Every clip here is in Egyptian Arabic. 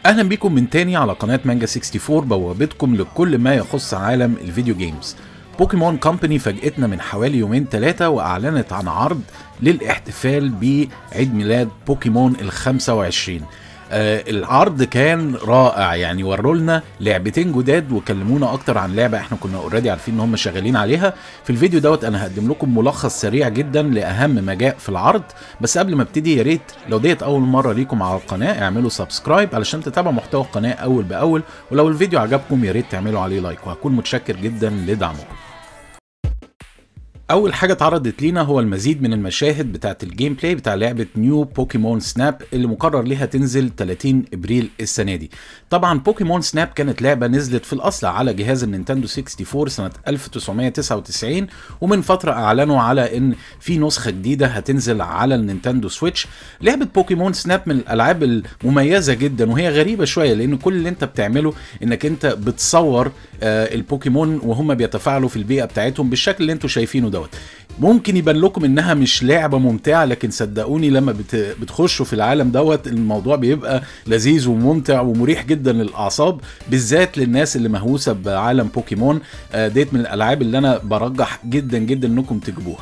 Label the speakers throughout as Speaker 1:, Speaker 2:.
Speaker 1: اهلا بيكم من تاني على قناه مانجا 64 بوابتكم لكل ما يخص عالم الفيديو جيمز بوكيمون كومباني فاجئتنا من حوالي يومين ثلاثة واعلنت عن عرض للاحتفال بعيد ميلاد بوكيمون ال 25 آه العرض كان رائع يعني وروا لنا لعبتين جداد وكلمونا اكتر عن لعبه احنا كنا اوريدي عارفين ان هم شغالين عليها في الفيديو دوت انا هقدم لكم ملخص سريع جدا لاهم ما جاء في العرض بس قبل ما ابتدي يا ريت لو ديت اول مره ليكم على القناه اعملوا سبسكرايب علشان تتابعوا محتوى القناه اول باول ولو الفيديو عجبكم يا ريت تعملوا عليه لايك وهكون متشكر جدا لدعمكم اول حاجه اتعرضت لينا هو المزيد من المشاهد بتاعه الجيم بلاي بتاع لعبه نيو بوكيمون سناب اللي مقرر ليها تنزل 30 ابريل السنه دي طبعا بوكيمون سناب كانت لعبه نزلت في الاصل على جهاز النينتندو 64 سنه 1999 ومن فتره اعلنوا على ان في نسخه جديده هتنزل على النينتندو سويتش لعبه بوكيمون سناب من الالعاب المميزه جدا وهي غريبه شويه لان كل اللي انت بتعمله انك انت بتصور آه البوكيمون وهم بيتفاعلوا في البيئه بتاعتهم بالشكل اللي انتم شايفينه دوت ممكن يبان لكم انها مش لعبه ممتعه لكن صدقوني لما بت... بتخشوا في العالم دوت الموضوع بيبقى لذيذ وممتع ومريح جدا للاعصاب بالذات للناس اللي مهووسه بعالم بوكيمون آه ديت من الالعاب اللي انا برجح جدا جدا انكم تجيبوها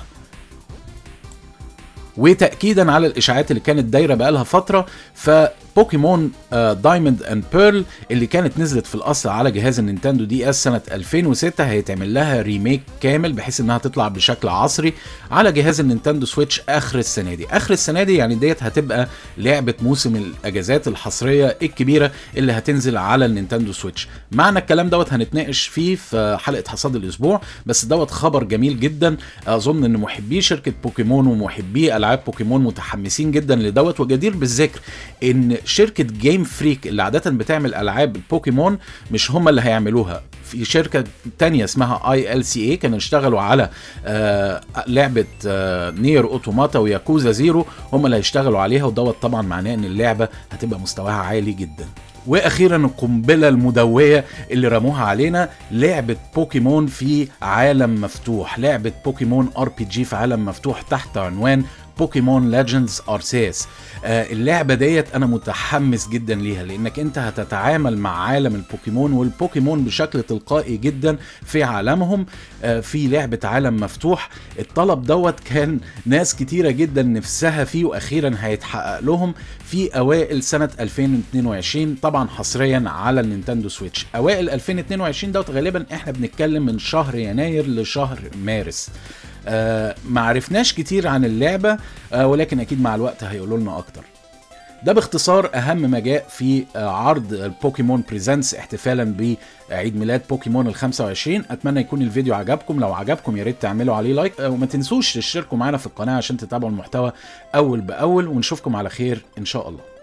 Speaker 1: وتاكيدا على الاشاعات اللي كانت دايره بقالها فتره فبوكيمون دايموند اند بيرل اللي كانت نزلت في الاصل على جهاز النينتندو دي اس سنه 2006 هيتعمل لها ريميك كامل بحيث انها تطلع بشكل عصري على جهاز النينتندو سويتش اخر السنه دي اخر السنه دي يعني ديت هتبقى لعبه موسم الاجازات الحصريه الكبيره اللي هتنزل على النينتندو سويتش معنى الكلام دوت هنتناقش فيه في حلقه حصاد الاسبوع بس دوت خبر جميل جدا اظن ان محبي شركه بوكيمون ومحبي العاب بوكيمون متحمسين جدا لدوت وجدير بالذكر ان شركه جيم فريك اللي عاده بتعمل العاب البوكيمون مش هم اللي هيعملوها في شركه تانية اسمها اي ال سي اي كانوا اشتغلوا على آه لعبه آه نير اوتوماتا وياكوزا زيرو هم اللي هيشتغلوا عليها ودوت طبعا معناه ان اللعبه هتبقى مستواها عالي جدا واخيرا القنبله المدويه اللي رموها علينا لعبه بوكيمون في عالم مفتوح لعبه بوكيمون ار بي جي في عالم مفتوح تحت عنوان بوكيمون ليجندز ارسيس آه اللعبه ديت انا متحمس جدا ليها لانك انت هتتعامل مع عالم البوكيمون والبوكيمون بشكل تلقائي جدا في عالمهم آه في لعبه عالم مفتوح الطلب دوت كان ناس كتيره جدا نفسها فيه واخيرا هيتحقق لهم في اوائل سنه 2022 طبعا حصريا على النينتندو سويتش اوائل 2022 دوت غالبا احنا بنتكلم من شهر يناير لشهر مارس آه ما عرفناش كتير عن اللعبه آه ولكن اكيد مع الوقت هيقولوا لنا اكتر ده باختصار اهم ما جاء في آه عرض البوكيمون بريزنتس احتفالا بعيد ميلاد بوكيمون ال 25 اتمنى يكون الفيديو عجبكم لو عجبكم يا ريت تعملوا عليه لايك وما تنسوش تشتركوا معانا في القناه عشان تتابعوا المحتوى اول باول ونشوفكم على خير ان شاء الله